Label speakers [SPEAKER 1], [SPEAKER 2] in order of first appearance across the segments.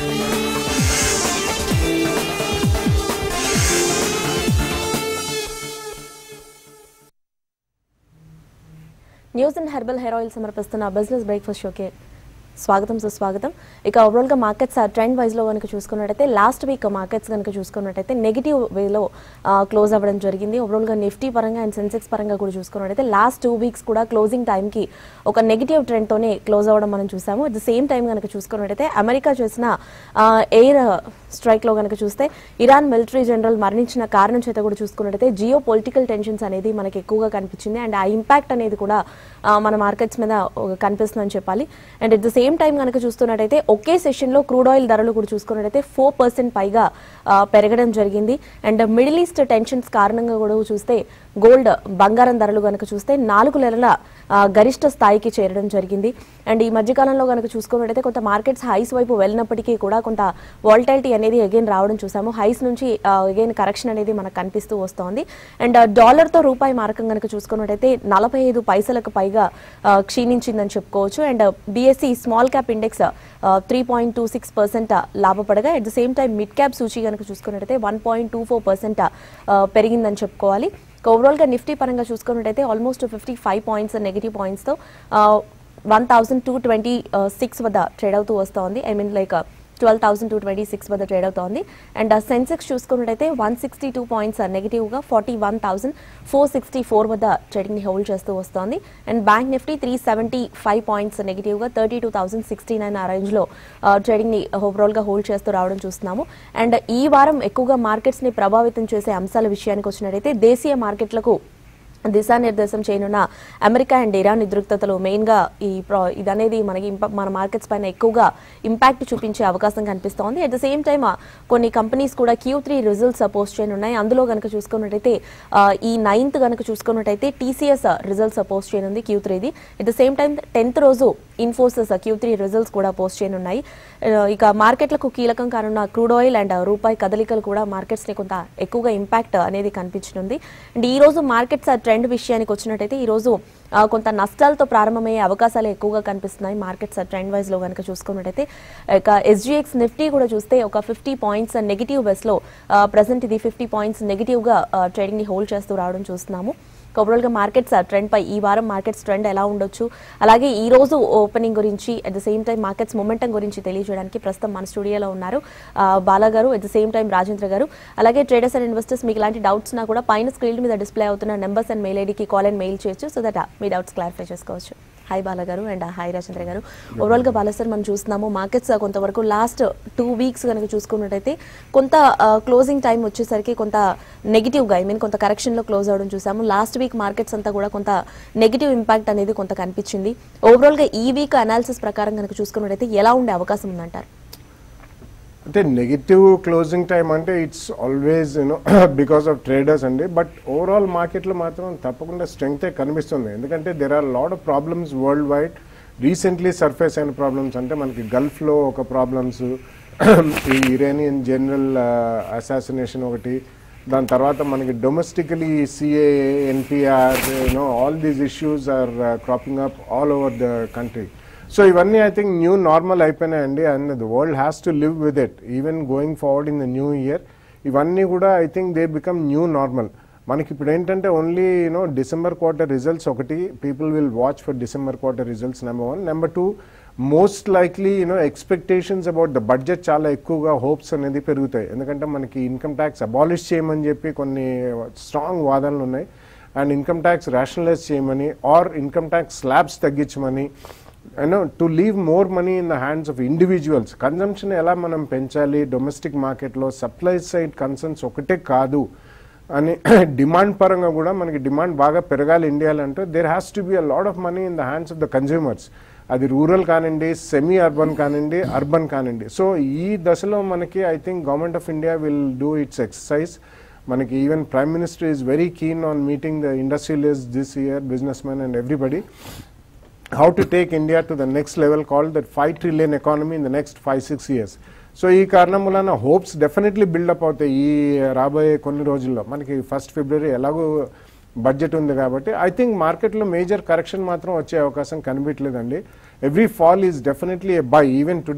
[SPEAKER 1] News and herbal hair oil సమర్పిస్తున్న business breakfast షోకి స్వాగతం సుస్వాగతం ఇక ఓవరాల్గా మార్కెట్స్ ట్రెండ్ వైజ్లో కనుక చూసుకున్నట్టయితే లాస్ట్ వీక్ మార్కెట్స్ కనుక చూసుకున్నట్టయితే నెగిటివ్ వేలో క్లోజ్ అవ్వడం జరిగింది ఓవరాల్గా నిఫ్టీ పరంగా అండ్ సెన్సెక్స్ పరంగా కూడా చూసుకున్నట్టయితే లాస్ట్ టూ వీక్స్ కూడా క్లోజింగ్ టైంకి ఒక నెగిటివ్ ట్రెండ్తోనే క్లోజ్ అవ్వడం మనం చూసాము అట్ ద సేమ్ టైం కనుక చూసుకున్నట్టయితే అమెరికా చేసిన ఎయిర్ స్ట్రైక్లో కనుక చూస్తే ఇరాన్ మిలిటరీ జనరల్ మరణించిన కారణం చేత కూడా చూసుకున్నట్టయితే జియో పొలిటికల్ టెన్షన్స్ అనేది మనకి ఎక్కువగా కనిపించింది అండ్ ఆ ఇంపాక్ట్ అనేది కూడా ఆ, మన మార్కెట్స్ మీద ఒక కనిపిస్తుందని చెప్పాలి and at the same time కనుక చూస్తున్నట్టయితే ఒకే సెషన్లో క్రూడ్ ఆయిల్ ధరలు కూడా చూసుకున్నట్టయితే ఫోర్ పర్సెంట్ పైగా ఆ, పెరగడం జరిగింది అండ్ మిడిల్ ఈస్ట్ టెన్షన్స్ కారణంగా కూడా చూస్తే గోల్డ్ బంగారం ధరలు కనుక చూస్తే నాలుగు నెలల ఆ, గరిష్ట స్థాయికి చేరడం జరిగింది అండ్ ఈ మధ్యకాలంలో కనుక చూసుకున్నట్టయితే కొంత మార్కెట్స్ హైస్ వైపు వెళ్ళినప్పటికీ కూడా కొంత వాల్టాలిటీ అనేది అగైన్ రావడం చూసాము హైస్ నుంచి అగైన్ కరెక్షన్ అనేది మనకు కనిపిస్తూ వస్తోంది అండ్ డాలర్తో రూపాయి మారకం కనుక చూసుకున్నట్టయితే నలభై ఐదు పైసలకు పైగా ఆ, క్షీణించిందని చెప్పుకోవచ్చు and BSE small cap index three point two six percent లాభపడగా at the same time mid cap సూచీ కనుక చూసుకున్నట్టయితే one point two four percent పెరిగిందని చెప్పుకోవాలి ఓవరాల్గా నిఫ్టీ పరంగా చూసుకున్నట్టయితే almost fifty five points negative పాయింట్స్తో one thousand two twenty six వద్ద ట్రేడ్ అవుతూ వస్తోంది I mean like twelve thousand two twenty six వద్ద ట్రేడ్ అవుతోంది అండ్ సెన్సెక్స్ చూసుకున్నట్టయితే వన్ సిక్స్టీ టూ పాయింట్స్ నెగిటివ్గా forty one thousand four sixty four వద్ద ట్రేడింగ్ని హోల్డ్ చేస్తూ వస్తోంది and bank Nifty three seventy five points నెగిటివ్గా thirty two thousand sixty nine ఆ రేంజ్లో ట్రేడింగ్ని ఓవరాల్గా హోల్డ్ చేస్తూ రావడం చూస్తున్నాము అండ్ ఈ వారం ఎక్కువగా మార్కెట్స్ని ప్రభావితం చేసే అంశాల విషయానికి వచ్చినట్టయితే దేశీయ మార్కెట్లకు దిశానిర్దేశం చేయనున్న అమెరికా అండ్ ఇరాన్ ఉద్రిక్తతలు మెయిన్గా ఈ ప్రా ఇదనేది మనకి ఇంప- మన మార్కెట్స్ పైన ఎక్కువగా ఇంపాక్ట్ చూపించే అవకాశం కనిపిస్తోంది అట్ ద సేమ్ టైమ్ కొన్ని కంపెనీస్ కూడా క్యూ త్రీ రిజల్ట్స్ పోస్ట్ చేయనున్నాయి అందులో కనుక చూసుకున్నట్టయితే ఆ, ఈ నైన్త్ కనుక చూసుకున్నట్టయితే టీసీఎస్ రిజల్ట్స్ పోస్ట్ చేయనుంది క్యూ త్రీది at the same time tenth రోజు ఇన్ఫోసిస్ క్యూ త్రీ రిజల్ట్స్ కూడా పోస్ట్ చేయనున్నాయి ఆ, ఇక మార్కెట్లకు కీలకం కానున్న క్రూడ్ ఆయిల్ అండ్ రూపాయి కదలికలు కూడా మార్కెట్స్ ని కొంత ఎక్కువగా ఇంపాక్ట్ అనేది కనిపించనుంది అండ్ ఈ రోజు మార్కెట్స్ ట్రెండ్ విషయానికి వచ్చినట్టయితే ఈ రోజు ఆ, కొంత నష్టాలతో ప్రారంభమయ్యే అవకాశాలు ఎక్కువగా కనిపిస్తున్నాయి మార్కెట్స్ ట్రెండ్ వైజ్ లో కనుక చూసుకున్నట్టయితే ఇక ఎస్జీఎక్స్ నిఫ్టీ కూడా చూస్తే ఒక ఫిఫ్టీ పాయింట్స్ నెగిటివ్ బెస్ లో ప్రజెంట్ ఇది ఫిఫ్టీ పాయింట్స్ నెగిటివ్ గా ట్రేడింగ్ ని హోల్డ్ చేస్తూ రావడం చూస్తున్నాము ఓవరాల్ గా మార్కెట్స్ ట్రెండ్ పై ఈ వారం మార్కెట్స్ ట్రెండ్ ఎలా ఉండొచ్చు అలాగే ఈ రోజు ఓపెనింగ్ గురించి at the same time markets momentum గురించి తెలియజేయడానికి ప్రస్తుతం మన స్టూడియోలో ఉన్నారు ఆ, బాలా గారు at the same time Rajendra గారు అలాగే ట్రేడర్స్ అండ్ ఇన్వెస్టర్స్ మీకు ఇలాంటి డౌట్స్ నా కూడా పైన స్క్రీన్ మీద డిస్ప్లే అవుతున్న నెంబర్స్ అండ్ మెయిల్ ఐడికి కాల్ అండ్ మెయిల్ చేయొచ్చు సో దట్ మీ డౌట్స్ క్లారిఫై చేసుకోవచ్చు హాయ్ బాలా గారు అండ్ హాయ్ రాజేంద్ర గారు ఓవరాల్ గా బాలా సార్ మనం చూస్తున్నాము మార్కెట్స్ కొంతవరకు లాస్ట్ టూ వీక్స్ కనుక చూసుకున్నట్టయితే కొంత క్లోజింగ్ టైం వచ్చేసరికి కొంత నెగిటివ్ గా ఐ మీన్ కొంత కరెక్షన్ లో క్లోజ్ అవడం చూసాము లాస్ట్ వీక్ మార్కెట్స్ అంతా కూడా కొంత నెగిటివ్ ఇంపాక్ట్ అనేది కొంత కనిపించింది ఓవరాల్ గా ఈ వీక్ అనాలిసిస్ ప్రకారం కనుక చూసుకున్నట్టయితే ఎలా ఉండే అవకాశం ఉందంటారు
[SPEAKER 2] అంటే నెగిటివ్ క్లోజింగ్ టైం అంటే it's always you know because of traders అండి బట్ ఓవరాల్ మార్కెట్లో మాత్రం తప్పకుండా స్ట్రెంగ్తే కనిపిస్తుంది ఎందుకంటే there are lot of problems worldwide recently surface అయిన ప్రాబ్లమ్స్ అంటే మనకి గల్ఫ్లో ఒక ప్రాబ్లమ్స్ ఈ ఇరానియన్ జనరల్ అసాసినేషన్ ఒకటి దాని తర్వాత మనకి domestically CAA NPR you know all these issues are cropping up all over the country so ఇవన్నీ ఐ థింక్ న్యూ నార్మల్ అయిపోయినాయండి and the world has to live with it even going forward in the new year ఇవన్నీ కూడా I think they become new normal మనకి ఇప్పుడు ఏంటంటే only you know December quarter results ఒకటి people will watch for December quarter results number one number two most likely you know expectations about the budget చాలా ఎక్కువగా hopes అనేది పెరుగుతాయి ఎందుకంటే మనకి ఇన్కమ్ ట్యాక్స్ అబాలిష్ చేయమని చెప్పి కొన్ని స్ట్రాంగ్ వాదనలు ఉన్నాయి అండ్ ఇన్కమ్ ట్యాక్స్ రేషనలైజ్ చేయమని ఆర్ ఇన్కమ్ ట్యాక్స్ స్లాబ్స్ తగ్గించమని you know to leave more money in the hands of individuals consumption ఎలా మనం పెంచాలి డొమెస్టిక్ మార్కెట్లో సప్లై సైడ్ కన్సర్న్స్ ఒకటే కాదు అని డిమాండ్ పరంగా కూడా మనకి డిమాండ్ బాగా పెరగాలి ఇండియాలో అంటే there has to be a lot of money in the hands of the consumers అది రూరల్ కానివ్వండి సెమీ అర్బన్ కానివ్వండి అర్బన్ కానివ్వండి సో ఈ దశలో మనకి I think government of India will do its exercise మనకి even prime minister is very keen on meeting the industrialist this year business men and everybody how to take India to the next level called that 5 trillion economy in the next 5 6 years. So ఈ కారణం వలన hopes definitely buildup అవుతాయి ఈ రాబోయే కొన్ని రోజుల్లో మనకి first ఫిబ్రవరి ఎలాగో బడ్జెట్ ఉంది కాబట్టి ఐ థింక్ మార్కెట్లో మేజర్ కరెక్షన్ మాత్రం వచ్చే అవకాశం కనిపించలేదండి every fall is definitely a buy even today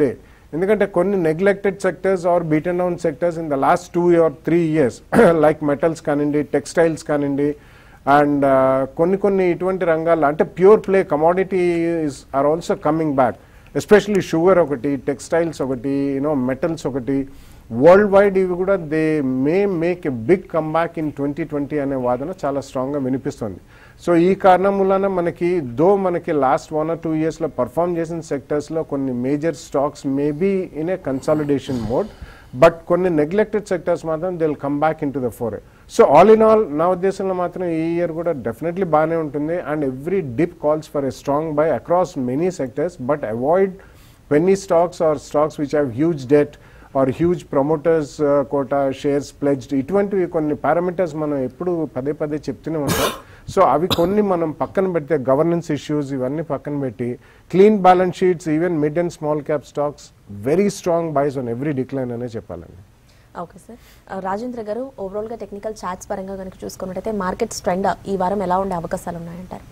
[SPEAKER 2] ఎందుకంటే కొన్ని neglected sectors are beaten down sectors in the last two or three years like metals కానివ్వండి టెక్స్టైల్స్ కానివ్వండి అండ్ కొన్ని కొన్ని ఇటువంటి రంగాల్లో అంటే pure play commodities are also coming back especially sugar ఒకటి టెక్స్టైల్స్ ఒకటి యూనో మెటల్స్ ఒకటి వరల్డ్ వైడ్ ఇవి కూడా they may make a big comeback in twenty twenty అనే వాదన చాలా స్ట్రాంగ్గా వినిపిస్తుంది సో ఈ కారణం వలన మనకి దో మనకి లాస్ట్ వన్ ఆర్ టూ ఇయర్స్లో పర్ఫామ్ చేసిన సెక్టర్స్లో కొన్ని major stocks maybe in a consolidation mode but కొన్ని నెగ్లెక్టెడ్ సెక్టర్స్ మాత్రం they will come back in to the fore so all in all నా ఉద్దేశంలో మాత్రం ఈ ఇయర్ కూడా డెఫినెట్లీ బాగానే ఉంటుంది and every dip calls for a strong buy across many sectors but avoid penny stocks or stocks which have huge debt or huge promoters uh, quota shares pledged ఇటువంటివి కొన్ని parameters మనం ఎప్పుడు పదే పదే చెప్తూనే ఉంటాం సో అవి కొన్ని మనం పక్కన పెడితే గవర్నెన్స్ ఇష్యూస్ ఇవన్నీ పక్కన పెట్టి clean balance sheets even mid and small cap stocks very strong buys on every decline అనే చెప్పాలండి
[SPEAKER 1] ఓకే సార్ ఆ, రాజేంద్ర గారు ఓవరాల్గా టెక్నికల్ చార్ట్స్ పరంగా కనుక చూసుకున్నట్టయితే మార్కెట్ ట్రెండ్ ఈ వారం ఎలా ఉండే అవకాశాలు ఉన్నాయంటారు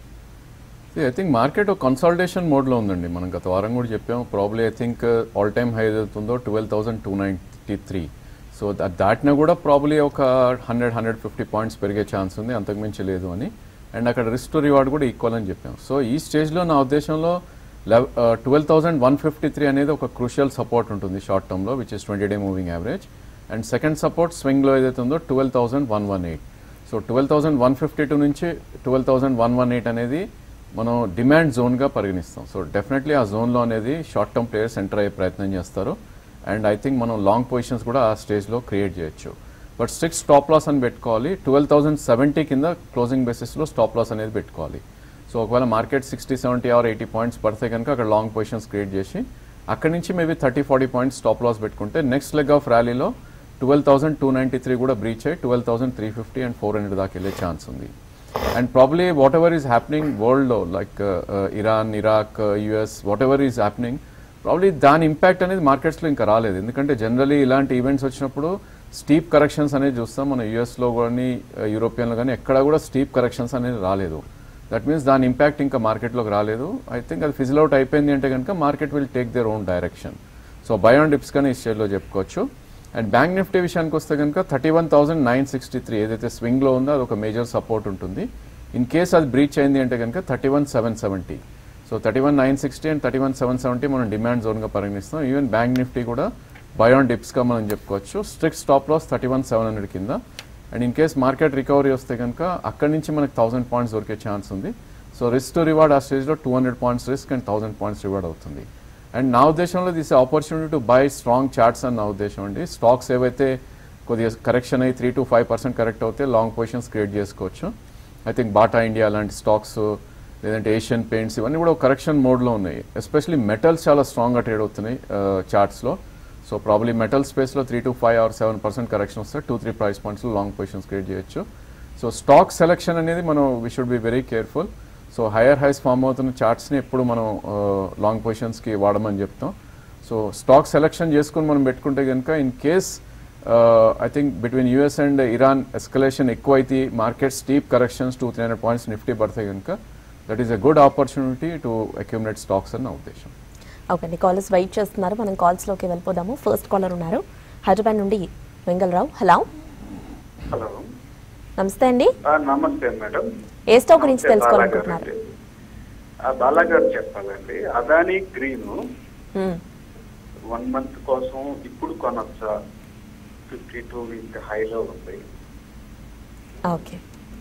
[SPEAKER 3] ఐ థింక్ మార్కెట్ ఒక కన్సాలిడేషన్ మోడ్లో ఉందండి మనం గత వారం కూడా చెప్పాం probably I think all time high ఏదవుతుందో twelve thousand two ninety three so దాటినా కూడా ప్రాబ్లీ ఒక హండ్రెడ్ హండ్రెడ్ ఫిఫ్టీ పాయింట్స్ పెరిగే ఛాన్స్ ఉంది అంతకుమించి లేదు అని అండ్ అక్కడ రిస్క్ టు రివార్డ్ కూడా ఈక్వల్ అని చెప్పాం సో ఈ స్టేజ్లో నా ఉద్దేశంలో twelve thousand one fifty three అనేది ఒక క్రూషియల్ సపోర్ట్ ఉంటుంది షార్ట్ టర్మ్లో which is twenty day moving average and second support స్వింగ్లో ఏదైతే ఉందో twelve thousand one one eight so twelve thousand one fifty two నుంచి twelve thousand one one eight అనేది మనం డిమాండ్ జోన్గా పరిగణిస్తాం సో డెఫినెట్లీ ఆ జోన్లో అనేది షార్ట్ టర్మ్ ప్లేయర్స్ ఎంటర్ అయ్యే ప్రయత్నం చేస్తారు అండ్ ఐ థింక్ మనం లాంగ్ పొజిషన్స్ కూడా ఆ స్టేజ్లో క్రియేట్ చేయొచ్చు బట్ స్ట్రిక్ట్ స్టాప్ లాస్ అని పెట్టుకోవాలి ట్వెల్వ్ థౌసండ్ సెవెంటీ కింద క్లోజింగ్ బేసిస్లో స్టాప్ లాస్ అనేది పెట్టుకోవాలి సో ఒకవేళ market sixty seventy or eighty points పడితే కనుక అక్కడ లాంగ్ పొజిషన్స్ క్రియేట్ చేసి అక్కడి నుంచి maybe thirty forty points stop loss పెట్టుకుంటే నెక్స్ట్ లెగ్ ఆఫ్ ర్యాలీలో twelve thousand two ninety three కూడా బ్రీచ్ అయ్యి twelve thousand three fifty and four hundred దాకా వెళ్ళే ఛాన్స్ ఉంది and probably whatever is happening వరల్డ్లో like Iran Iraq US whatever is happening probably దాని impact అనేది మార్కెట్స్లో ఇంకా రాలేదు ఎందుకంటే జనరలీ ఇలాంటి ఈవెంట్స్ వచ్చినప్పుడు స్టీప్ కరెక్షన్స్ అనేది చూస్తాం మన యూఎస్లో కానీ యూరోపియన్లో కానీ ఎక్కడ కూడా స్టీప్ కరెక్షన్స్ అనేది రాలేదు దట్ మీన్స్ దాని ఇంపాక్ట్ ఇంకా మార్కెట్లోకి రాలేదు ఐ థింక్ అది ఫిజిల్ అవుట్ అయిపోయింది అంటే కనుక market will take their own direction so buy on dips కానీ ఈ స్టేజ్లో చెప్పుకోవచ్చు అండ్ బ్యాంక్ నిఫ్టీ విషయానికి వస్తే కనుక thirty one thousand nine sixty three ఏదైతే స్వింగ్లో ఉందో అది ఒక మేజర్ సపోర్ట్ ఉంటుంది ఇన్ కేస్ అది బ్రీచ్ అయింది అంటే కనుక thirty one seven seventy so thirty one nine sixty and thirty one seven seventy మనం డిమాండ్ జోన్గా పరిగణిస్తాం ఈవెన్ బ్యాంక్ నిఫ్టీ కూడా బయోన్ డిప్స్గా మనం చెప్పుకోవచ్చు strict stop loss thirty one seven hundred కింద and in case market recovery వస్తే కనుక అక్కడి నుంచి మనకి థౌసండ్ పాయింట్స్ దొరికే ఛాన్స్ ఉంది సో రిస్క్ టు రివార్డ్ ఆ స్టేజ్లో two hundred points risk and thousand points reward అవుతుంది అండ్ నా ఉద్దేశంలో this opportunity to buy strong charts అని నా ఉద్దేశం అండి స్టాక్స్ ఏవైతే కొద్దిగా కరెక్షన్ అయ్యి three to five percent correct అవుతే లాంగ్ పొజిషన్స్ క్రియేట్ చేసుకోవచ్చు ఐ థింక్ బాటా ఇండియా లాంటి స్టాక్స్ లేదంటే ఏషియన్ పెయింట్స్ ఇవన్నీ కూడా ఒక కరెక్షన్ మోడ్లో ఉన్నాయి ఎస్పెషలీ మెటల్స్ చాలా స్ట్రాంగ్గా ట్రేడ్ అవుతున్నాయి చార్ట్స్లో సో ప్రాబ్లీ మెటల్ స్పేస్లో three to five or seven percent correction వస్తే టూ త్రీ ప్రైస్ పాయింట్స్లో లాంగ్ పొజిషన్స్ క్రియేట్ చేయొచ్చు సో స్టాక్ సెలెక్షన్ అనేది మనం we should be very careful so higher highs form అవుతున్న చార్ట్స్ని ఎప్పుడు మనం లాంగ్ పొజిషన్స్కి వాడమని చెప్తాం సో స్టాక్ సెలెక్షన్ చేసుకుని మనం పెట్టుకుంటే కనుక in case I think between US and Iran escalation ఎక్కువ అయితే market steep corrections two three hundred points Nifty పడితే కనుక that is a good opportunity to accumulate stocks అని నా ఉద్దేశం
[SPEAKER 1] ఓకే అండి కాలర్స్ వెయిట్ చేస్తున్నారు మనం కాల్స్లోకి వెళ్ళిపోదాము ఫస్ట్ కాలర్ ఉన్నారు హైదరాబాద్ నుండి వెంగళరావు హలో
[SPEAKER 4] హలో
[SPEAKER 1] నమస్తే అండి
[SPEAKER 4] ఆ, నమస్తే మేడం
[SPEAKER 1] ఏ స్టాక్ గురించి
[SPEAKER 4] నమస్తే,
[SPEAKER 1] తెలుసుకోవాలనుకుంటున్నారు
[SPEAKER 4] బాలాగారు అండి. ఆ, బాలాగారు చెప్పాలండి అదాని గ్రీన్
[SPEAKER 1] మ్మ్.
[SPEAKER 4] వన్ మంత్ కోసం ఇప్పుడు కొనొచ్చా ఫిఫ్టీ టూ వీక్ హైలో ఉంది
[SPEAKER 1] ఓకే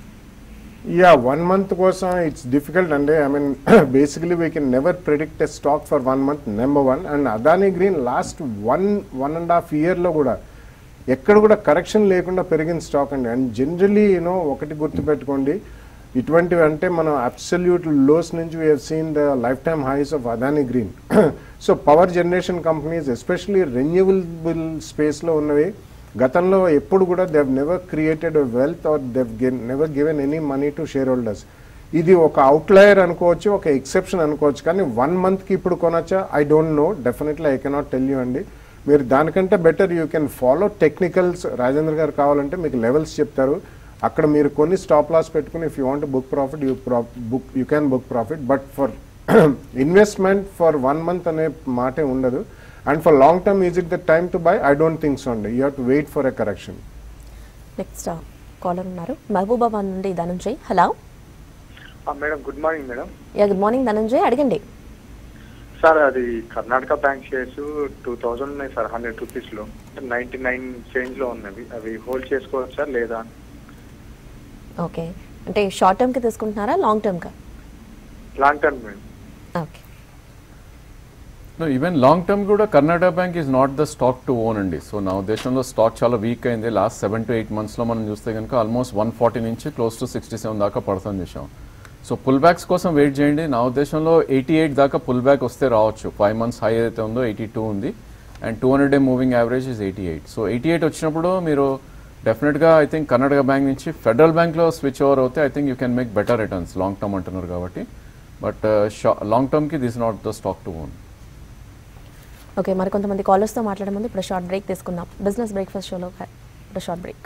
[SPEAKER 2] యా వన్ మంత్ కోసం ఇట్స్ డిఫికల్ట్ అండి I mean basically we can never predict a stock for one month number one and Adani Green last one one and half ఇయర్లో కూడా ఎక్కడ కూడా కరెక్షన్ లేకుండా పెరిగిన స్టాక్ అండి అండ్ జనరలీ యూనో ఒకటి గుర్తుపెట్టుకోండి ఇటువంటివి అంటే మనం అబ్సల్యూట్ లోస్ నుంచి we have seen the lifetime highs of Adani Green so power generation companies especially renewable స్పేస్లో ఉన్నవి గతంలో ఎప్పుడు కూడా they've never created wealth or they've never given any money to shareholders ఇది ఒక అవుట్లయర్ అనుకోవచ్చు ఒక ఎక్సెప్షన్ అనుకోవచ్చు కానీ వన్ మంత్కి ఇప్పుడు కొనొచ్చా I don't know definitely I cannot tell you అండి మీరు దానికంటే better you can follow technicals Rajendra గారు కావాలంటే మీకు లెవెల్స్ చెప్తారు అక్కడ మీరు కొన్ని స్టాప్ లాస్ పెట్టుకుని if you want book profit you book you can book profit but for investment for one month అనే మాటే ఉండదు and for long term is it the time to buy I don't think so అండి you have to wait for a correction
[SPEAKER 1] next caller ఉన్నారు మహబూబాబాద్ నుండి Dhananjay hello
[SPEAKER 4] madam good morning madam
[SPEAKER 1] yeah good morning Dhananjay అడగండి
[SPEAKER 4] sir అది Karnataka Bank shares two thousand ఉన్నాయి sir hundred రూపీస్లో ninety nine చేంజ్లో ఉన్నవి అవి హోల్డ్ చేసుకోవచ్చా లేదా
[SPEAKER 1] ఓకే అంటే షార్ట్ టర్మ్కి తీసుకుంటున్నారా లాంగ్ టర్మ్కా
[SPEAKER 4] long term madam
[SPEAKER 1] okay
[SPEAKER 3] even long term కూడా Karnataka Bank is not the stock to own అండి సో నా ఉద్దేశంలో స్టాక్ చాలా వీక్ అయింది లాస్ట్ సెవెన్ టు ఎయిట్ మంత్స్లో మనం చూస్తే కనుక ఆల్మోస్ట్ వన్ ఫార్టీ నుంచి క్లోజ్ టు సిక్స్టీ సెవెన్ దాకా పడుతుంది చూసాం సో పుల్ బ్యాక్స్ కోసం వెయిట్ చేయండి నా ఉద్దేశంలో ఎయిటీ ఎయిట్ దాకా పుల్ బ్యాక్ వస్తే రావచ్చు ఫైవ్ మంత్స్ హై ఏదైతే ఉందో ఎయిటీ టూ ఉంది and two hundred day moving average is eighty eight so eighty eight వచ్చినప్పుడు మీరు డెఫినెట్గా ఐ థింక్ కర్ణాటక బ్యాంక్ నుంచి ఫెడరల్ బ్యాంక్లో స్విచ్ ఓవర్ అవుతే I think you can make better returns long term అంటున్నారు కాబట్టి బట్ లాంగ్ టర్మ్కి this not the stock to own
[SPEAKER 1] okay మరి కొంతమంది కాలర్స్తో మాట్లాడే ముందు ఇప్పుడు షార్ట్ బ్రేక్ తీసుకుందాం బిజినెస్ బ్రేక్ఫాస్ట్ షోలో ఇప్పుడు short break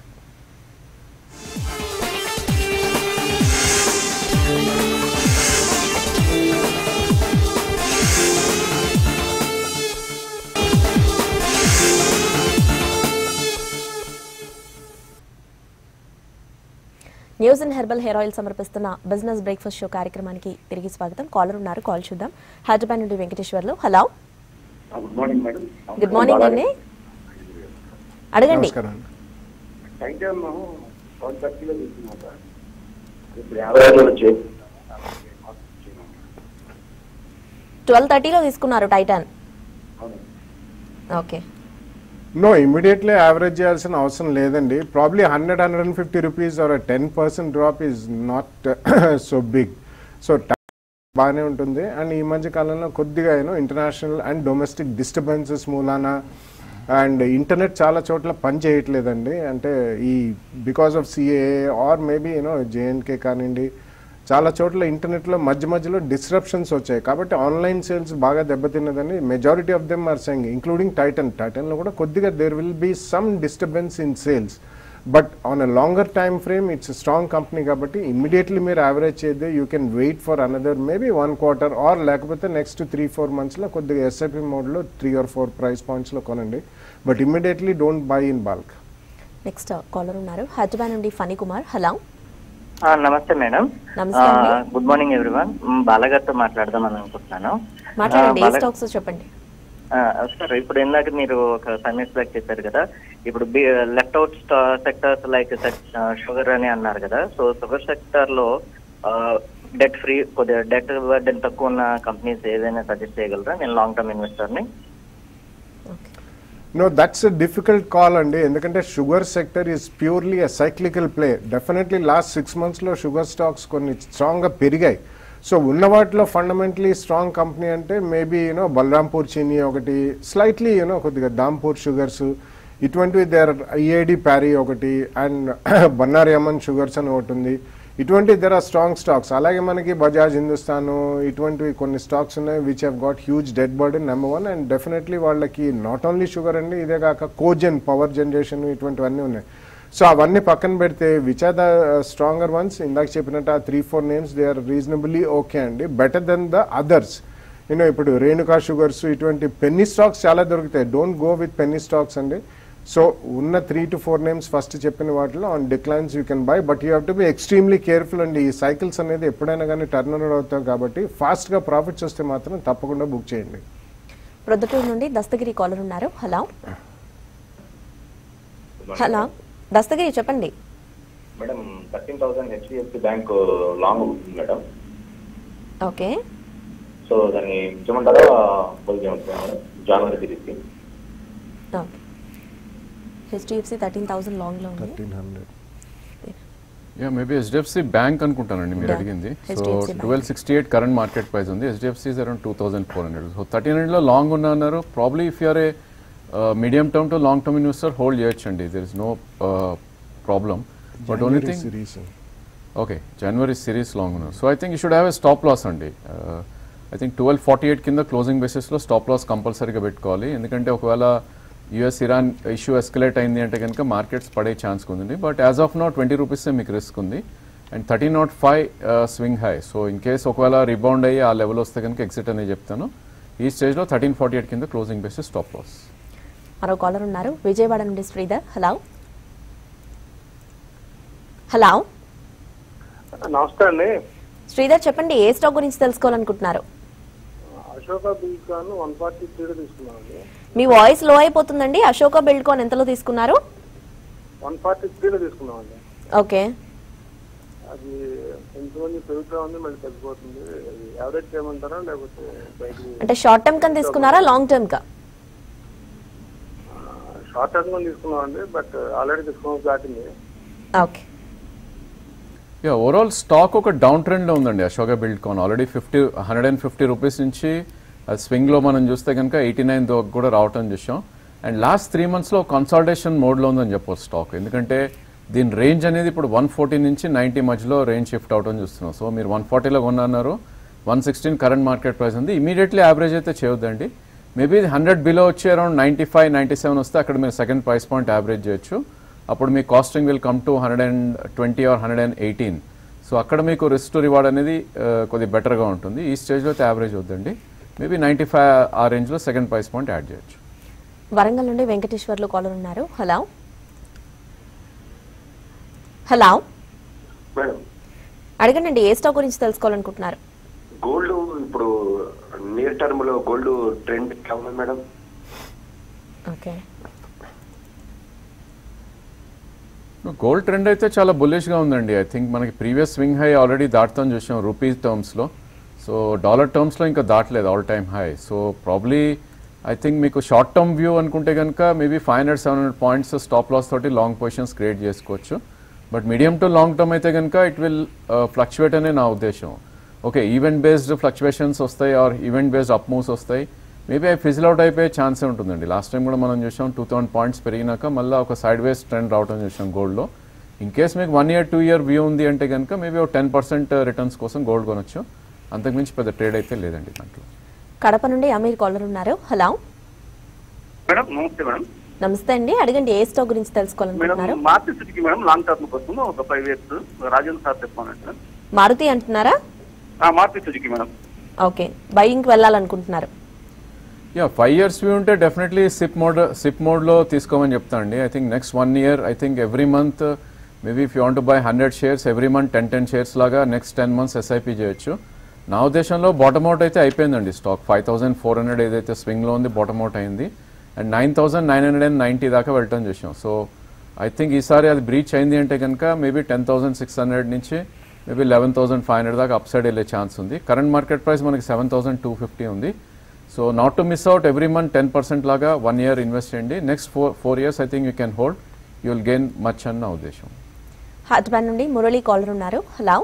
[SPEAKER 1] news and herbal hair oil సమర్పిస్తున్న బిజినెస్ బ్రేక్ఫాస్ట్ షో కార్యక్రమానికి తిరిగి స్వాగతం కాలర్ ఉన్నారు కాల్ చూద్దాం హైదరాబాద్ నుండి Venkateswarlu hello
[SPEAKER 4] good morning madam
[SPEAKER 1] good morning అండి అడగండి
[SPEAKER 2] నమస్కారం అండి
[SPEAKER 4] టైటన్ వన్ థర్టీలో తీసుకున్నాం సార్ ఇప్పుడు యాభై ఐదులో వచ్చి
[SPEAKER 1] ట్వెల్వ్ థర్టీలో తీసుకున్నారు Titan okay
[SPEAKER 2] no immediately average చేయాల్సిన అవసరం లేదండి probably hundred hundred and fifty rupees or ten percent drop is not so big so బాగానే ఉంటుంది అండ్ ఈ మధ్య కాలంలో కొద్దిగా you know international and domestic disturbances మూలాన అండ్ ఇంటర్నెట్ చాలా చోట్ల పని చేయట్లేదండి అంటే ఈ because of CAA or maybe you know J and K కానివ్వండి చాలా చోట్ల ఇంటర్నెట్లో మధ్య మధ్యలో డిస్రప్షన్స్ వచ్చాయి కాబట్టి ఆన్లైన్ సేల్స్ బాగా దెబ్బతిన్నదని majority of them are saying including Titan టైటన్లో కూడా కొద్దిగా there will be some disturbance in sales but on a longer time frame it's strong company కాబట్టి ఇమ్మీడియట్లీ మీరు యావరేజ్ చేద్దే you can wait for another maybe one quarter or లేకపోతే next three four మంత్స్లో కొద్దిగా SIP మోడ్లో three or four price పాయింట్స్లో కొనండి but immediately don't buy in bulk
[SPEAKER 1] next caller ఉన్నారు హైదరాబాద్ నుండి ఫణి కుమార్ హలో
[SPEAKER 5] ఆ, నమస్తే మేడం
[SPEAKER 1] నమస్తే అండి.
[SPEAKER 5] ఆ, గుడ్ మార్నింగ్ ఎవ్రీవన్ మ్, బాలగారితో మాట్లాడదాం అని అనుకుంటున్నాను
[SPEAKER 1] మాట్లాడండి
[SPEAKER 5] ఆ,
[SPEAKER 1] ఏ
[SPEAKER 5] బాల-
[SPEAKER 1] స్టాక్స్ చెప్పండి
[SPEAKER 5] ఆ, సార్ ఇప్పుడు ఇందాక మీరు ఒక ఫైవ్ మినిట్స్ బ్యాక్ చెప్పారు కదా ఇప్పుడు left out sectors like sugar అని అన్నారు కదా సో షుగర్ సెక్టర్ లో డెట్ ఫ్రీ కొద్దిగా డెట్ బర్డెన్ తక్కువ ఉన్న కంపెనీస్ ఏదైనా సజెస్ట్ చేయగలరా నేను లాంగ్ టర్మ్ ఇన్వెస్టర్ ని
[SPEAKER 1] okay
[SPEAKER 2] no that's a difficult call అండి ఎందుకంటే sugar sector is purely a cyclical play definitely last six మంత్స్లో షుగర్ స్టాక్స్ కొన్ని స్ట్రాంగ్గా పెరిగాయి సో ఉన్న వాటిలో ఫండమెంటలీ స్ట్రాంగ్ కంపెనీ అంటే మేబీ యూనో బలరాంపూర్ చీనీ ఒకటి స్లైట్లీ యూనో కొద్దిగా దాంపూర్ షుగర్స్ ఇటువంటివి దేర్ ఐఏడి ప్యారీ ఒకటి అండ్ బన్నారి అమన్ షుగర్స్ అని ఒకటి ఉంది ఇటువంటి దెర్ ఆర్ స్ట్రాంగ్ స్టాక్స్ అలాగే మనకి బజాజ్ హిందుస్థాన్ ఇటువంటివి కొన్ని స్టాక్స్ ఉన్నాయి which have got huge debt burden number one and definitely వాళ్ళకి నాట్ ఓన్లీ షుగర్ అండి ఇదే కాక కోజన్ పవర్ జనరేషన్ ఇటువంటివన్నీ ఉన్నాయి సో అవన్నీ పక్కన పెడితే which are the stronger ones ఇందాక చెప్పినట్టు ఆ three four names they are reasonably okay అండి better than the others you know ఇప్పుడు రేణుకా షుగర్స్ ఇటువంటి పెన్నీ స్టాక్స్ చాలా దొరుకుతాయి don't go with penny stocks అండి సో ఉన్న three to four names first చెప్పిన వాటిలో on declines you can buy but you have to be extremely careful అండి ఈ సైకిల్స్ అనేది ఎప్పుడైనా కానీ టర్న్ అరౌండ్ అవుతాయి కాబట్టి ఫాస్ట్గా ప్రాఫిట్స్ వస్తే మాత్రం తప్పకుండా బుక్ చేయండి
[SPEAKER 1] ప్రొద్దుటూరు నుండి దస్తగిరి కాలర్ ఉన్నారు హలో హలో దస్తగిరి చెప్పండి
[SPEAKER 6] madam thirteen thousand HDFC bank long ఉంటుంది మేడం
[SPEAKER 1] ఓకే
[SPEAKER 6] సో దాన్ని ఇచ్చమంటారా హోల్డ్ చేయమంటారా మేడం జనవరి సిరీస్కి
[SPEAKER 1] ఓకే హెచ్డిఎఫ్సి థర్టీన్ థౌసండ్ లాంగ్లో ఉంది
[SPEAKER 2] thirteen hundred
[SPEAKER 3] ya maybe HDFC bank అనుకుంటానండి మీరు
[SPEAKER 1] Yeah.
[SPEAKER 3] అడిగింది so
[SPEAKER 1] HDFC Bank.
[SPEAKER 3] Twelve sixty eight current market price ఉంది HDFC is around two thousand four hundred so thirteen హండ్రెడ్లో లాంగ్ ఉన్న అన్నారు probably if you're a medium term to long term investor hold చేయొచ్చండి there is no problem but only thing
[SPEAKER 2] series
[SPEAKER 3] okay జనవరి series long ఉన్నారు so I think you should have a stop loss అండి I think twelve forty eight కింద closing బేసిస్లో stop loss కంపల్సరీగా పెట్టుకోవాలి ఎందుకంటే ఒకవేళ యుఎస్ ఇరాన్ ఇష్యూ ఎస్కలేట్ అయింది అంటే కనుక మార్కెట్స్ పడే ఛాన్స్ ఉంది but as of now twenty రూపీసే మీకు రిస్క్ ఉంది and thirty nought five swing high so in case ఒకవేళ రిబౌండ్ అయ్యి ఆ లెవెల్ వస్తే కనుక ఎగ్జిట్ అనేది చెప్తాను ఈ స్టేజ్లో థర్టీన్ ఫార్టీ ఎయిట్ కింద క్లోజింగ్ బేసిస్ స్టాప్ లాస్
[SPEAKER 1] మరో కాలర్ ఉన్నారు విజయవాడ నుండి శ్రీధర్ హలో హలో
[SPEAKER 7] నమస్తే అండి
[SPEAKER 1] శ్రీధర్ చెప్పండి ఏ స్టాక్ గురించి తెలుసుకోవాలనుకుంటున్నారు
[SPEAKER 7] అశోక బీకాన్ వన్ ఫార్టీ త్రీలో తీసుకున్నామండి
[SPEAKER 1] మీ వాయిస్ లో అయిపోతుందండి అశోక బిల్డ్ కాన్ ఎంతలో తీసుకున్నారు
[SPEAKER 7] వన్ ఫార్టీ త్రీలో తీసుకున్నామండి
[SPEAKER 1] ఓకే
[SPEAKER 7] అది కొంచెం పెరుగుతూ ఉంది మళ్ళీ తగ్గిపోతుంది అది యావరేజ్ చేయమంటారా లేకపోతే బయటికి
[SPEAKER 1] అంటే షార్ట్ టర్మ్ కని తీసుకున్నారా లాంగ్ టర్మ్ కా
[SPEAKER 7] షార్ట్ టర్మ్ తీసుకున్నామండి బట్ ఆల్రెడీ తీసుకున్నాం దాటింది
[SPEAKER 1] ఓకే
[SPEAKER 3] యా ఓవరాల్ స్టాక్ ఒక డౌన్ ట్రెండ్లో ఉందండి Ashoka Buildcon already fifty hundred and fifty rupees నుంచి స్వింగ్లో మనం చూస్తే కనుక ఎయిటీ నైన్ కూడా రావటం చూసాం అండ్ లాస్ట్ త్రీ మంత్స్లో కన్సాల్టేషన్ మోడ్లో ఉందని చెప్పొచ్చు స్టాక్ ఎందుకంటే దీని రేంజ్ అనేది ఇప్పుడు వన్ ఫార్టీ నుంచి నైంటీ మధ్యలో రేంజ్ షిఫ్ట్ అవటం చూస్తున్నాం సో మీరు వన్ ఫార్టీలో కొన్నారు one sixteen current market price ఉంది ఇమీడియట్లీ యావరేజ్ అయితే చేయొద్దండి మేబీ హండ్రెడ్ బిలో వచ్చి around ninety five ninety seven వస్తే అక్కడ మీరు సెకండ్ ప్రైస్ పాయింట్ యావరేజ్ చేయొచ్చు అప్పుడు మీ costing will come to hundred and twenty or hundred and eighteen so అక్కడ మీకు రిస్క్ టు రివార్డ్ అనేది ఆ, కొద్దిగా బెటర్గా ఉంటుంది ఈ స్టేజ్లో అయితే యావరేజ్ వద్దండి మేబీ నైంటీ ఫైవ్ ఆ రేంజ్లో సెకండ్ ప్రైస్ పాయింట్ యాడ్ చేయొచ్చు
[SPEAKER 1] వరంగల్ నుండి వెంకటేశ్వర్లు కాలర్ ఉన్నారు హలో హలో
[SPEAKER 8] మేడం
[SPEAKER 1] అడగండి ఏ స్టాక్ గురించి తెలుసుకోవాలనుకుంటున్నారు
[SPEAKER 8] గోల్డ్ ఇప్పుడు నియర్ టర్మ్ లో గోల్డ్ ట్రెండ్ ఎట్లా ఉంది మేడం
[SPEAKER 1] ఓకే
[SPEAKER 3] గోల్డ్ ట్రెండ్ అయితే చాలా బుల్లిష్గా ఉందండి ఐ థింక్ మనకి ప్రీవియస్ స్వింగ్ హై ఆల్రెడీ దాటుతాం చూసాం రూపీస్ టర్మ్స్లో సో డాలర్ టర్మ్స్లో ఇంకా దాటలేదు all time high so probably I think మీకు షార్ట్ టర్మ్ వ్యూ అనుకుంటే కనుక maybe five hundred seven hundred points stop loss తోటి లాంగ్ పొజిషన్స్ క్రియేట్ చేసుకోవచ్చు but medium to long term అయితే కనుక ఇట్ విల్ ఫ్లక్చువేట్ అనే నా ఉద్దేశం ఓకే ఈవెంట్ బేస్డ్ ఫ్లక్చువేషన్స్ వస్తాయి or event based up moves వస్తాయి మేబీ అవి ఫిజిల్ అవుట్ అయిపోయే ఛాన్సే ఉంటుందండి లాస్ట్ టైం కూడా మనం చూసాం టూ థౌసండ్ పాయింట్స్ పెరిగినాక మళ్ళీ ఒక సైడ్ వేస్ ట్రెండ్ రావడం చూసాం గోల్డ్లో ఇన్ కేస్ మీకు one year two year view ఉంది అంటే కనుక మేబీ ఒక టెన్ పర్సెంట్ రిటర్న్స్ కోసం గోల్డ్ కొనొచ్చు అంతకుమించి పెద్ద ట్రేడ్ అయితే లేదండి దాంట్లో
[SPEAKER 1] కడప నుండి అమీర్ కాలర్ ఉన్నారు హలో
[SPEAKER 9] మేడం నమస్తే మేడం
[SPEAKER 1] నమస్తే అండి అడగండి ఏ స్టాక్ గురించి
[SPEAKER 9] మేడం
[SPEAKER 1] తెలుసుకోవాలనుకుంటున్నారు
[SPEAKER 9] మార్కెట్ సిటీకి మేడం లాంగ్ టర్మ్ కోసం ఒక ఫైవ్ ఇయర్స్ రాజేంద్ర సార్ చెప్పాను మేడం
[SPEAKER 1] మారుతి అంటున్నారా
[SPEAKER 9] మార్కెట్ సిటీకి మేడం
[SPEAKER 1] ఓకే బయింగ్కి వెళ్ళాలనుకుంటున్నారు
[SPEAKER 3] యా ఫైవ్ ఇయర్స్ వ్యూ ఉంటే డెఫినెట్లీ సిప్ మోడ్ సిప్ మోడ్లో తీసుకోమని చెప్తాను అండి I think next one year I think every month maybe if you want buy hundred shares every month ten ten shares లాగా next ten months SIP చేయొచ్చు నా ఉద్దేశంలో bottom out అయితే అయిపోయిందండి stock five thousand four hundred ఏదైతే స్వింగ్లో ఉంది bottom out అయింది and nine thousand nine hundred and ninety దాకా వెళ్ళటం చూసాం సో ఐ థింక్ ఈసారి అది బ్రీచ్ అయింది అంటే కనుక maybe ten thousand six hundred నుంచి maybe eleven thousand five hundred దాకా అప్ సైడ్ వెళ్ళే ఛాన్స్ ఉంది కరెంట్ మార్కెట్ ప్రైస్ మనకి సెవెన్ థౌసండ్ టూ ఫిఫ్టీ ఉంది so not to miss out every month ten percent లాగా వన్ ఇయర్ ఇన్వెస్ట్ చేయండి next four four years I think you can hold you will gain much అన్న ఉద్దేశం
[SPEAKER 1] హైదరాబాద్ నుండి Murali caller ఉన్నారు hello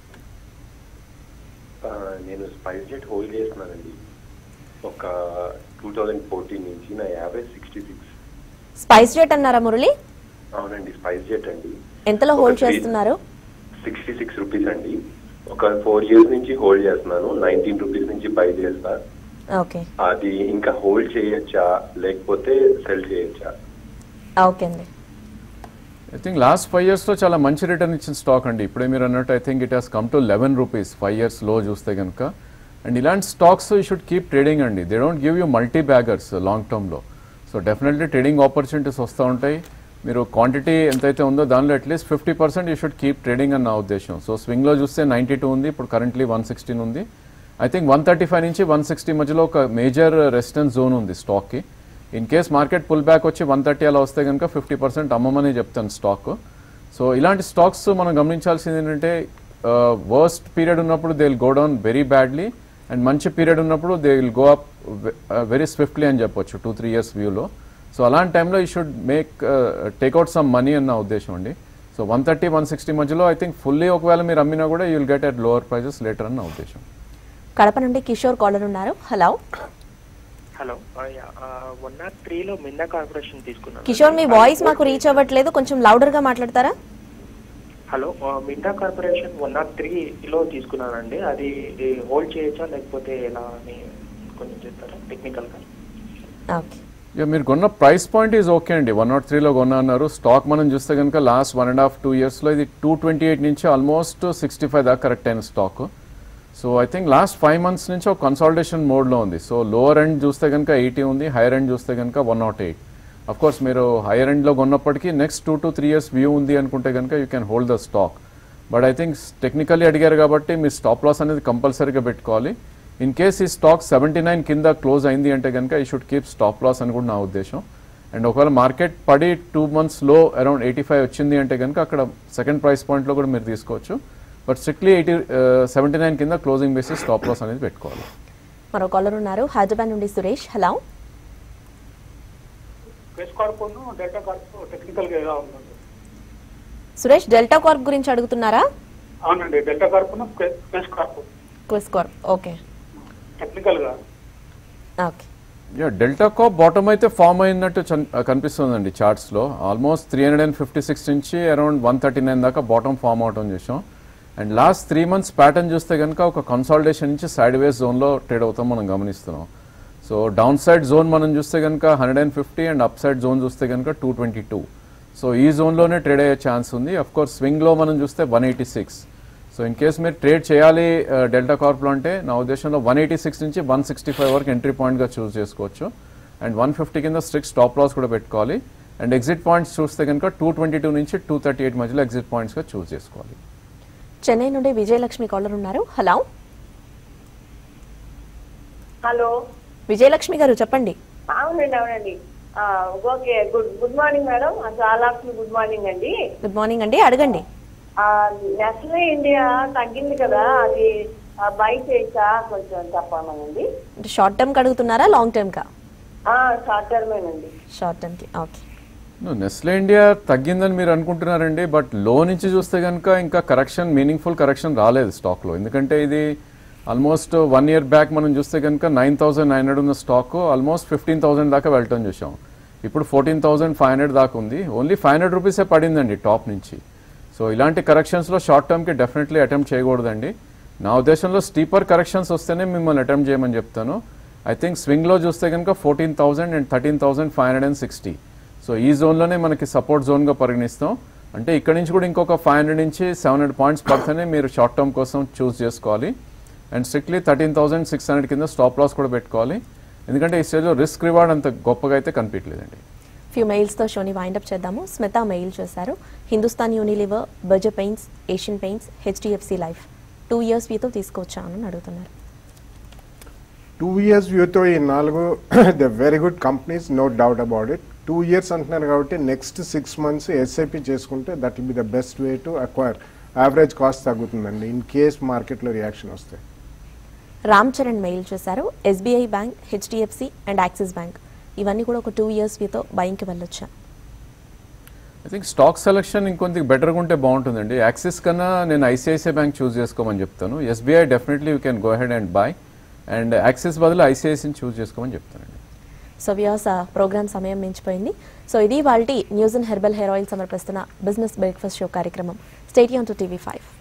[SPEAKER 8] ఆ, నేను spice jet hold చేస్తున్నానండి ఒక టూ థౌజండ్ ఫోర్టీన్ నుంచి నా average sixty six
[SPEAKER 1] SpiceJet అన్నారా మురళి
[SPEAKER 8] అవునండి స్పైస్ జెట్ అండి
[SPEAKER 1] ఎంతలో హోల్డ్ చేస్తున్నారు
[SPEAKER 8] సిక్స్టీ సిక్స్ రూపీస్ అండి ఒక ఫోర్ ఇయర్స్ నుంచి హోల్డ్ చేస్తున్నాను నైన్టీన్ రూపీస్ నుంచి బై చేస్తా
[SPEAKER 1] ఓకే
[SPEAKER 8] అది ఇంకా హోల్డ్ చేయొచ్చా లేకపోతే సెల్ చేయొచ్చా
[SPEAKER 1] ఓకే అండి
[SPEAKER 3] ఐ థింక్ లాస్ట్ ఫైవ్ ఇయర్స్లో చాలా మంచి రిటర్న్ ఇచ్చిన స్టాక్ అండి ఇప్పుడే మీరు అన్నట్టు I think it has come to eleven rupees five years లో చూస్తే కనుక అండ్ ఇలాంటి stocks you should keep trading అండి they don't give you multibaggers long టర్మ్లో సో డెఫినెట్లీ ట్రేడింగ్ ఆపర్చునిటీస్ వస్తూ ఉంటాయి మీరు క్వాంటిటీ ఎంతైతే ఉందో దానిలో at least fifty percent you should keep trading అని నా ఉద్దేశం సో స్వింగ్లో చూస్తే నైంటీ టూ ఉంది ఇప్పుడు కరెంట్లీ వన్ సిక్స్టీన్ ఉంది I think one thirty five నుంచి వన్ సిక్స్టీ మధ్యలో ఒక మేజర్ రెసిస్టెన్స్ జోన్ ఉంది స్టాక్కి in case market pull back వచ్చి వన్ థర్టీ అలా వస్తే కనుక ఫిఫ్టీ పర్సెంట్ అమ్మమని చెప్తాను స్టాక్ సో ఇలాంటి స్టాక్స్ మనం గమనించాల్సింది ఏంటంటే వర్స్ట్ పీరియడ్ ఉన్నప్పుడు they will go down very badly and మంచి పీరియడ్ ఉన్నప్పుడు they will go up very swiftly అని చెప్పొచ్చు టూ త్రీ ఇయర్స్ వ్యూలో సో అలాంటి టైంలో you should make take out some money అన్న ఉద్దేశం అండి so one thirty one sixty మధ్యలో ఐ థింక్ ఫుల్లీ ఒకవేళ మీరు అమ్మినా కూడా you will get at lower prices later అన్న ఉద్దేశం
[SPEAKER 1] కడప నుండి కిషోర్ కాలర్ ఉన్నారు హలో
[SPEAKER 10] హలో వన్ నాట్ త్రీలో మిందా కార్పొరేషన్ తీసుకున్నాను
[SPEAKER 1] కిషోర్ మీ వాయిస్ మాకు రీచ్ అవ్వట్లేదు కొంచెం లౌడర్ గా మాట్లాడతారా
[SPEAKER 10] హలో ఆ, మిందా కార్పొరేషన్ వన్ నాట్ త్రీలో తీసుకున్నానండి అది హోల్డ్ చేయొచ్చా లేకపోతే ఎలా అని కొంచెం చెప్తారా టెక్నికల్ గా
[SPEAKER 1] ఓకే
[SPEAKER 3] ఇక మీరు కొన్న ప్రైస్ పాయింట్ ఈజ్ ఓకే అండి వన్ నాట్ త్రీలో కొన్నా అన్నారు స్టాక్ మనం చూస్తే కనుక last one and half two ఇయర్స్లో ఇది టూ ట్వంటీ ఎయిట్ నుంచి ఆల్మోస్ట్ సిక్స్టీ ఫైవ్ దాకా కరెక్ట్ అయిన stock so I think last five months నుంచి ఒక కన్సాలిడేషన్ మోడ్లో ఉంది సో లోవర్ ఎండ్ చూస్తే కనుక ఎయిటీ ఉంది హైయర్ ఎండ్ చూస్తే కనుక one nought eight of course మీరు హైయర్ ఎండ్లో కొన్నప్పటికీ next two to three years view ఉంది అనుకుంటే కనుక you can hold the stock but I think technically అడిగారు కాబట్టి మీ స్టాప్ లాస్ అనేది కంపల్సరీగా పెట్టుకోవాలి ఇన్ కేస్ ఈ స్టాక్ సెవెంటీ నైన్ కింద క్లోజ్ అయింది అంటే కనుక ఈ షుడ్ కీప్ స్టాప్ లాస్ అని కూడా నా ఉద్దేశం అండ్ ఒకవేళ మార్కెట్ పడి టూ మంత్స్ లో అరౌండ్ ఎయిటీ ఫైవ్ వచ్చింది అంటే కనుక అక్కడ సెకండ్ ప్రైస్ పాయింట్లో కూడా మీరు తీసుకోవచ్చు but strictly eighty seventy nine కింద క్లోజింగ్ బేసిస్ స్టాప్ లాస్ అనేది పెట్టుకోవాలి
[SPEAKER 1] మరో కాలర్ ఉన్నారు హైదరాబాద్ నుండి Suresh hello
[SPEAKER 11] press corp Delta Corp technical గా ఎలా ఉందండి
[SPEAKER 1] సురేష్ డెల్టా కార్ప్ గురించి అడుగుతున్నారా
[SPEAKER 11] అవునండి డెల్టా కార్ప్ ప్రెస్ కార్ప్
[SPEAKER 1] క్విస్ కార్ప్ ఓకే
[SPEAKER 11] టెక్నికల్ గా
[SPEAKER 1] okay
[SPEAKER 3] ya Delta Corp bottom అయితే ఫామ్ అయినట్టు చన్- కనిపిస్తుందండి చార్ట్స్ లో almost three hundred and fifty six నుంచి అరౌండ్ వన్ థర్టీ నైన్ దాకా బాటమ్ ఫామ్ అవటం చూసాం and last three months pattern చూస్తే కనుక ఒక కన్సాలిడేషన్ నుంచి సైడ్ వేస్ జోన్ లో ట్రేడ్ అవుతాం మనం గమనిస్తున్నాం సో డౌన్ సైడ్ జోన్ మనం చూస్తే కనుక hundred and fifty and upside zone చూస్తే కనుక టూ ట్వంటీ టూ సో ఈ జోన్లోనే ట్రేడ్ అయ్యే ఛాన్స్ ఉంది అఫ్ కోర్స్ స్వింగ్లో మనం చూస్తే one eighty six so in case మీరు ట్రేడ్ చేయాలి డెల్టా కార్ప్లో అంటే నా ఉద్దేశంలో వన్ ఎయిటీ సిక్స్ నుంచి వన్ సిక్స్టీ ఫైవ్ వరకు ఎంట్రీ పాయింట్గా చూస్ చేసుకోవచ్చు అండ్ వన్ ఫిఫ్టీ కింద స్ట్రిక్ట్ స్టాప్ లాస్ కూడా పెట్టుకోవాలి అండ్ ఎగ్జిట్ పాయింట్స్ చూస్తే కనుక టూ ట్వంటీ టూ నుంచి టూ థర్టీ ఎయిట్ మధ్యలో ఎగ్జిట్ పాయింట్స్గా చూస్ చేసుకోవాలి
[SPEAKER 1] చెన్నై నుండి విజయలక్ష్మి కాలర్ ఉన్నారు హలో
[SPEAKER 12] హలో
[SPEAKER 1] విజయలక్ష్మి గారు చెప్పండి
[SPEAKER 12] అవునండి అవునండి ఆ, okay good good morning madam చాలా గుడ్ మార్నింగ్ అండి
[SPEAKER 1] గుడ్ మార్నింగ్ అండి అడగండి
[SPEAKER 12] నెస్లే ఇండియా తగ్గింది కదా అది బై చేసా కొంచెం చెప్పామనండి
[SPEAKER 1] అంటే షార్ట్ టర్మ్ కి అడుగుతున్నారా లాంగ్ టర్మ్ కా
[SPEAKER 12] షార్ట్ టర్మేనండి
[SPEAKER 1] షార్ట్ టర్మ్ కి ఓకే
[SPEAKER 3] నెస్లే ఇండియా తగ్గిందని మీరు అనుకుంటున్నారండి బట్ లో నుంచి చూస్తే కనుక ఇంకా కరెక్షన్ మీనింగ్ఫుల్ కరెక్షన్ రాలేదు స్టాక్లో ఎందుకంటే ఇది ఆల్మోస్ట్ వన్ ఇయర్ బ్యాక్ మనం చూస్తే కనుక నైన్ థౌసండ్ నైన్ హండ్రెడ్ ఉన్న స్టాక్ ఆల్మోస్ట్ ఫిఫ్టీన్ థౌసండ్ దాకా వెళ్ళటం చూసాం ఇప్పుడు ఫోర్టీన్ థౌసండ్ ఫైవ్ హండ్రెడ్ దాకా ఉంది ఓన్లీ ఫైవ్ హండ్రెడ్ రూపీసే పడిందండి టాప్ నుంచి సో ఇలాంటి కరెక్షన్స్లో షార్ట్ టర్మ్కి డెఫినెట్లీ అటెంప్ట్ చేయకూడదండి నా ఉద్దేశంలో స్టీపర్ కరెక్షన్స్ వస్తేనే మిమ్మల్ని అటెంప్ట్ చేయమని చెప్తాను ఐ థింక్ స్వింగ్లో చూస్తే కనుక fourteen thousand and thirteen thousand five hundred and sixty so ఈ జోన్లోనే మనకి సపోర్ట్ జోన్గా పరిగణిస్తాం అంటే ఇక్కడ నుంచి కూడా ఇంకొక ఫైవ్ హండ్రెడ్ నుంచి సెవెన్ హండ్రెడ్ పాయింట్స్ పడితేనే మీరు షార్ట్ టర్మ్ కోసం చూస్ చేసుకోవాలి and strictly thirteen thousand six hundred కింద స్టాప్ లాస్ కూడా పెట్టుకోవాలి ఎందుకంటే ఈ స్టేజ్లో రిస్క్ రివార్డ్ అంత గొప్పగా అయితే కనిపించలేదండి
[SPEAKER 1] ఫ్యూ మెయిల్స్తో షోని వైండప్ చేద్దాము స్మిత మెయిల్ చేశారు Hindustan Unilever Berger paints Asian paints HDFC life two years వీతో తీసుకొచ్చాను అని అడుగుతున్నారు
[SPEAKER 2] టూ ఇయర్స్ వ్యూతో ఈ నాలుగు the very good companies no doubt about it two years అంటున్నారు కాబట్టి నెక్స్ట్ సిక్స్ మంత్స్ ఎస్ఐపి చేసుకుంటే that will be the best way to acquire average cost తగ్గుతుందండి ఇన్ కేస్ మార్కెట్లో రియాక్షన్ వస్తే
[SPEAKER 1] రామ్ చరణ్ మెయిల్ చేశారు SBI bank HDFC and Axis bank ఇవన్నీ కూడా ఒక టూ ఇయర్స్ వీతో బయింగ్కి వెళ్ళొచ్చా
[SPEAKER 3] ఐ థింక్ స్టాక్ సెలెక్షన్ ఇంకొంత బెటర్గా ఉంటే బాగుంటుందండి యాక్సిస్ కన్నా నేను ఐసిఐసిఐ బ్యాంక్ చూస్ చేసుకోమని చెప్తాను SBI definitely you can go ahead and buy and Axis బదులు ఐసిఐసిని చూస్ చేసుకోమని చెప్తానండి
[SPEAKER 1] సో వ్యూస్ ప్రోగ్రామ్ సమయం మించిపోయింది సో ఇది వాళ్ళ news and herbal hair oil సమర్పిస్తున్న బిజినెస్ బ్రేక్ఫాస్ట్ షో కార్యక్రమం స్టేడియం టు టీవీ ఫైవ్